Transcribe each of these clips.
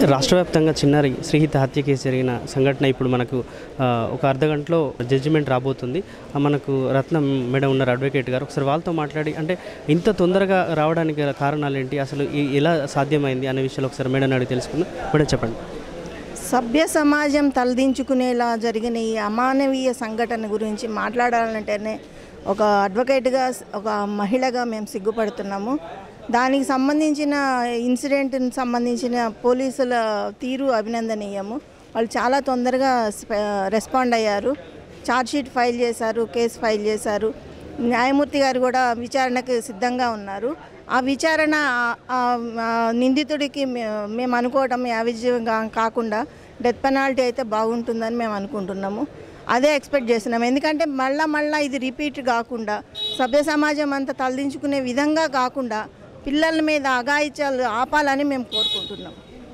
రాష్ట్ర వ్యాప్తంగా చిన్నారి శ్రీహిత హత్య కేసు జరిగిన సంఘటన ఇప్పుడు మనకు ఆ, ఒక అర్ధ గంటలో జడ్జిమెంట్ రాబోతుంది ఆ, మనకు రత్నం మేడం ఉన్నారు అడ్వకేట్ గారు ఒకసారి వాళ్ళతో మాట్లాడి అంటే ఇంత తొందరగా రావడానికి గల కారణాలు ఏంటి అసలు ఈ- ఎలా సాధ్యమైంది అనే విషయాలు ఒకసారి మేడం అడిగి తెలుసుకుందాం మేడం చెప్పండి సభ్య సమాజం తలదించుకునేలా జరిగిన ఈ అమానవీయ సంఘటన గురించి మాట్లాడాలంటేనే ఒక అడ్వకేట్గా ఒక మహిళగా మేము సిగ్గుపడుతున్నాము దానికి సంబంధించిన ఇన్సిడెంట్ని సంబంధించిన పోలీసుల తీరు అభినందనీయము వాళ్ళు చాలా తొందరగా స్ప- రెస్పాండ్ అయ్యారు ఛార్జ్షీట్ ఫైల్ చేశారు కేసు ఫైల్ చేశారు న్యాయమూర్తి గారు కూడా విచారణకు సిద్ధంగా ఉన్నారు ఆ విచారణ ఆ- ఆ- ఆ నిందితుడికి మే- మేము అనుకోవటం యావిజ్యంగా కాకుండా డెత్ పెనాల్టీ అయితే బాగుంటుందని మేము అనుకుంటున్నాము అదే ఎక్స్పెక్ట్ చేస్తున్నాం ఎందుకంటే మళ్ళా మళ్ళా ఇది రిపీట్ కాకుండా సభ్య సమాజం అంతా తలదించుకునే విధంగా కాకుండా పిల్లల మీద అఘాయిత్యాలు ఆపాలని మేము కోరుకుంటున్నాం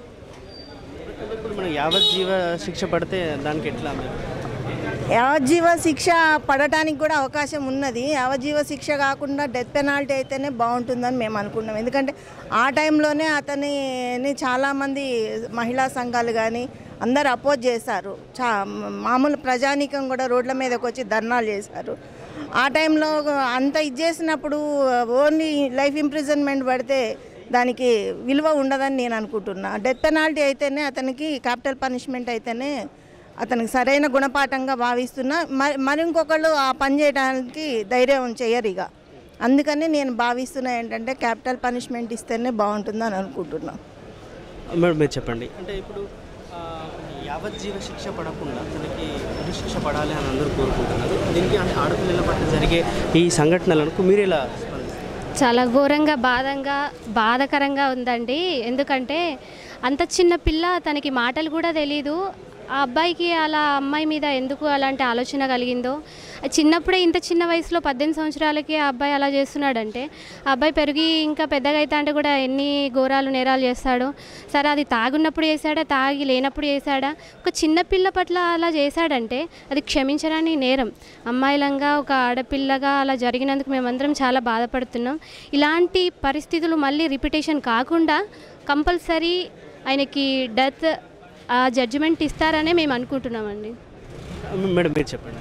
ఇప్పుడు మనం యావజ్జీవ శిక్ష పడితే దానికి ఎట్లా మీరు? యావజ్జీవ శిక్ష పడటానికి కూడా అవకాశం ఉన్నది యావజ్జీవ శిక్ష కాకుండా డెత్ పెనాల్టీ అయితేనే బాగుంటుందని మేము అనుకున్నాం ఎందుకంటే ఆ టైంలోనే అతనిని చాలామంది మహిళా సంఘాలు కానీ అందరు అపోజ్ చేశారు చా మామూలు ప్రజానీకం కూడా రోడ్ల మీదకి వచ్చి ధర్నాలు చేశారు ఆ టైంలో అంత ఇది చేసినప్పుడు ఓన్లీ లైఫ్ ఇంప్రిజన్మెంట్ పడితే దానికి విలువ ఉండదని నేను అనుకుంటున్నా డెత్ పెనాల్టీ అయితేనే అతనికి క్యాపిటల్ పనిష్మెంట్ అయితేనే అతనికి సరైన గుణపాఠంగా భావిస్తున్నా మరి మరి ఇంకొకళ్ళు ఆ పని చేయడానికి ధైర్యం చేయరు ఇక అందుకని నేను భావిస్తున్నా ఏంటంటే క్యాపిటల్ పనిష్మెంట్ ఇస్తేనే బాగుంటుందని అనుకుంటున్నాను మేడం మీరు చెప్పండి అంటే ఇప్పుడు ఆ, యావజ్జీవ శిక్ష పడకుండా తనకి ఉరి శిక్ష పడాలి అని అందరూ కోరుకుంటున్నారు దీనికి అంటే ఆడపిల్లల పట్ల జరిగే ఈ సంఘటనలకు మీరు ఎలా స్పందిస్తారు చాలా ఘోరంగా బాధంగా బాధకరంగా ఉందండి ఎందుకంటే అంత చిన్న పిల్ల తనకి మాటలు కూడా తెలీదు ఆ అబ్బాయికి అలా అమ్మాయి మీద ఎందుకు అలాంటి ఆలోచన కలిగిందో ఆ చిన్నప్పుడే ఇంత చిన్న వయసులో పద్దెనిమిది సంవత్సరాలకి ఆ అబ్బాయి అలా చేస్తున్నాడంటే ఆ అబ్బాయి పెరిగి ఇంకా పెద్దగా అవుతా అంటే కూడా ఎన్ని ఘోరాలు నేరాలు చేస్తాడో సరే అది తాగున్నప్పుడు చేశాడా తాగి లేనప్పుడు చేశాడా ఒక చిన్న పిల్ల పట్ల అలా చేశాడంటే అది క్షమించడానికి నేరం అమ్మాయిలంగా ఒక ఆడపిల్లగా అలా జరిగినందుకు మేమందరం చాలా బాధపడుతున్నాం ఇలాంటి పరిస్థితులు మళ్ళీ రిపిటేషన్ కాకుండా కంపల్సరీ ఆయనకి డెత్ ఆ జడ్జిమెంట్ ఇస్తారనే మేము అనుకుంటున్నామండి మేడం మీరు చెప్పండి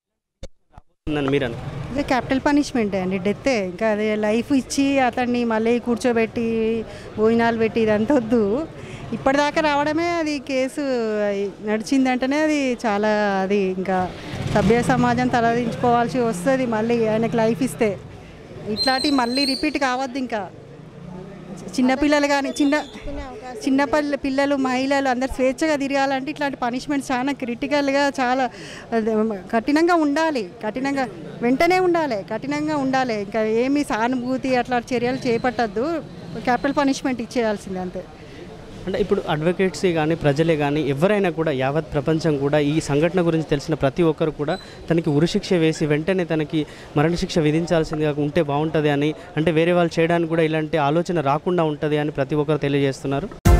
నన్ను మీరు అను అదే క్యాపిటల్ పనిష్మెంట్ అండి డెత్తే ఇంకా అదే లైఫ్ ఇచ్చి అతన్ని మళ్ళీ కూర్చోబెట్టి భోజనాలు పెట్టి ఇదంతా వద్దు ఇప్పటిదాకా రావడమే అది కేసు నడిచిందంటేనే అది చాలా అది ఇంకా సభ్య సమాజం తలదించుకోవాల్సి వస్తుంది మళ్ళీ ఆయనకి లైఫ్ ఇస్తే ఇట్లాంటి మళ్ళీ రిపీట్ కావద్దు ఇంకా చిన్నపిల్లలు కానీ చిన్న చిన్న పిల్ల పిల్లలు మహిళలు అందరు స్వేచ్ఛగా తిరగాలంటే ఇట్లాంటి పనిష్మెంట్స్ చాలా క్రిటికల్గా చాలా అదే, కఠినంగా ఉండాలి కఠినంగా వెంటనే ఉండాలి కఠినంగా ఉండాలి ఇంకా ఏమీ సానుభూతి అట్లా చర్యలు చేపట్టద్దు క్యాపిటల్ పనిష్మెంట్ ఇచ్చేయాల్సిందే అంతే అంటే ఇప్పుడు అడ్వకేట్స్ కానీ ప్రజలే కానీ ఎవరైనా కూడా యావత్ ప్రపంచం కూడా ఈ సంఘటన గురించి తెలిసిన ప్రతి ఒక్కరు కూడా తనకి ఉరిశిక్ష వేసి వెంటనే తనకి మరణశిక్ష విధించాల్సిందిగా ఉంటే బాగుంటుంది అని అంటే వేరే వాళ్ళు చేయడానికి కూడా ఇలాంటి ఆలోచన రాకుండా ఉంటుంది అని ప్రతి ఒక్కరు తెలియజేస్తున్నారు